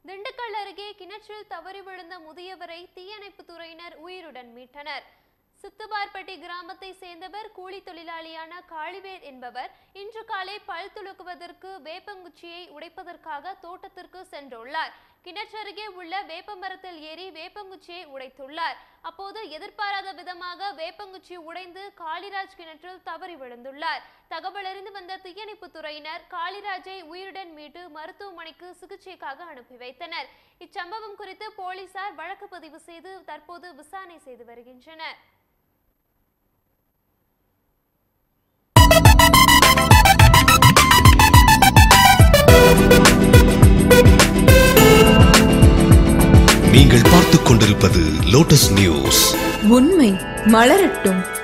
திண்டுக்கல் அருகே கிணற்றில் தவறி விழுந்த முதியவரை தீயணைப்பு துறையினர் உயிருடன் மீட்டனர் சித்துபார்பட்டி கிராமத்தை சேர்ந்தவர் கூலி தொழிலாளியான காளிவேல் என்பவர் இன்று காலை பல் துலக்குவதற்கு வேப்பங்குச்சியை உடைப்பதற்காக தோட்டத்திற்கு சென்றுள்ளார் கிணற்றருகே உள்ள வேப்ப மரத்தில் ஏறி வேப்பங்குச்சியை உடைத்துள்ளார் அப்போது எதிர்பாராத விதமாக வேப்பங்குச்சி உடைந்து காளிராஜ் கிணற்றில் தவறி விழுந்துள்ளார் தகவல் அறிந்து வந்த தீயணைப்பு துறையினர் காளிராஜை உயிருடன் மீட்டு மருத்துவமனைக்கு சிகிச்சைக்காக அனுப்பி வைத்தனர் இச்சம்பவம் குறித்து போலீசார் வழக்கு பதிவு செய்து தற்போது விசாரணை செய்து வருகின்றனர் நீங்கள் பார்த்துக் கொண்டிருப்பது லோட்டஸ் நியூஸ் உண்மை மலரட்டும்